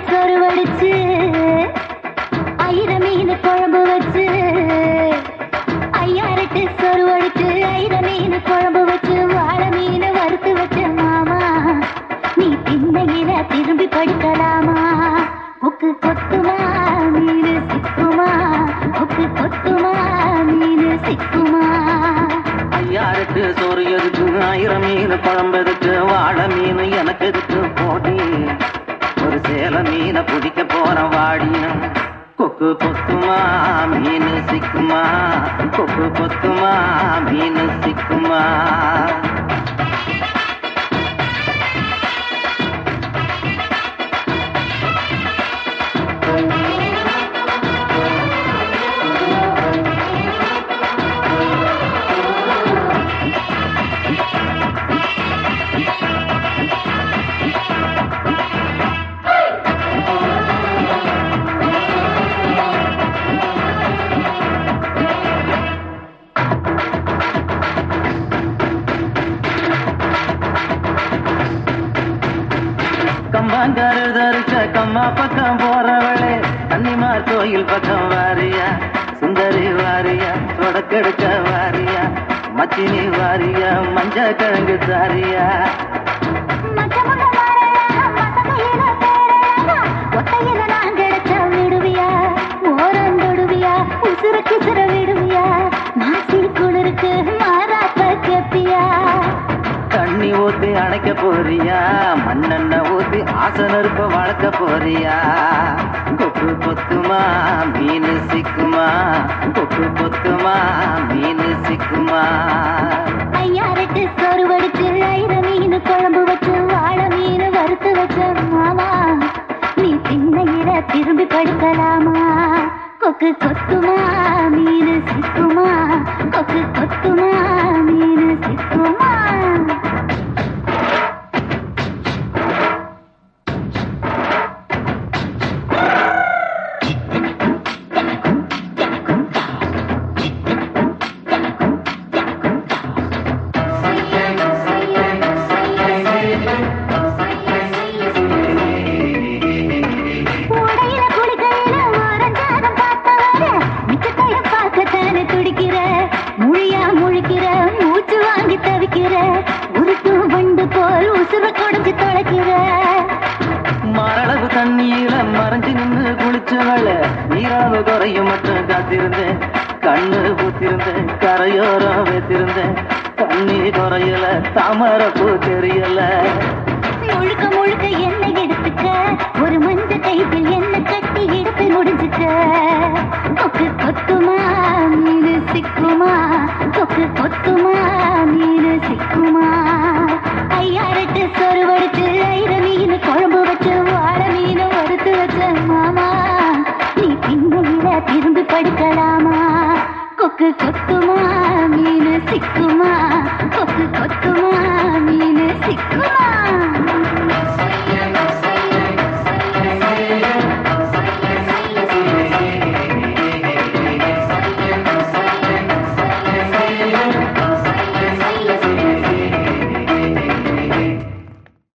சோறு வடிச்சு ஐர மீன் குழம்பு வச்சு ஐயாரெட்டு சோறு வடிச்சு ஐர மீன் குழம்பு வச்சு வாழை மீன் வறுத்து வச்ச மாமா நீ திண்ணையில திரும்பி படுக்கலாமா உக்கு கொத்துமா மீன் சிக்குமா உக்கு கொத்துமா மீன் சிக்குமா ஐயாருக்கு சோறு எதுக்கு ஆயிரம் மீன் குழம்பு எதுக்கு வாழை மீன் எனக்கு எதுக்கு போட்டி ஒரு சேல மீனை பிடிக்க போற வாடினம் கொக்கு கொத்துமா மீன் சிக்குமா கொக்கு கொத்துமா மீன் சிக்குமா கம்பாங்காரு தரிச்ச கம்மா பக்கம் போறவளே கன்னிமார் கோயில் பக்கம் வாரியா சுந்தரி வாரியா சொடக்கெடுக்க வாரியா மச்சினி வாரியா மஞ்ச கிழங்கு சாரியா மச்சமுள்ள மாறழகா, மசக்கையில பேரழகா, ஒத்தையில நான் கிடைச்சா விடுவியா, ஓரம் தொடுவியா, உசுர குசுர விடுவியா, மாசி குளிருக்கு மாறாப்ப கேப்பியா. தண்ணி ஊத்தி அணைக்க போறியா மண்ணெண்ண ஊத்தி ஆசனருப்ப வளர்க்க போறியா கொக்கு கொத்துமா மீன் சிக்குமா கொக்கு கொத்துமா மீன் சிக்குமா ஐயாரெட்டு சோறு வடிச்சு, ஐர மீன் குழம்பு வச்சு, வாழை மீன் வறுத்து வச்ச மாமா, நீ திண்ணையில திரும்பி படுக்கலாமா கொக்கு கொத்துமா மீன் சிக்குமா கொக்கு கொத்துமா மீன் சிக்குமா உடையில குளிக்கையில ஓரஞ்சாரம் பார்த்தவர, மிச்சத்தையும் பார்க்கத்தானே துடிக்கிற. முழியா முழிக்கிற, மூச்சு வாங்கி தவிக்கிற. உருட்டும் வண்டு போல் உசுர குடைஞ்சு தொலைக்கிற. மரளவு தண்ணியில மறைஞ்சு நின்னு குளிச்சவள நீராவு குறையும் மட்டும் காத்திருந்தேன் கண்ணு பூத்திருந்தேன் கரையோரம் வைத்திருந்தேன் தண்ணி குறையல தாமரை பூ தெரியல முழுக்க முழுக்க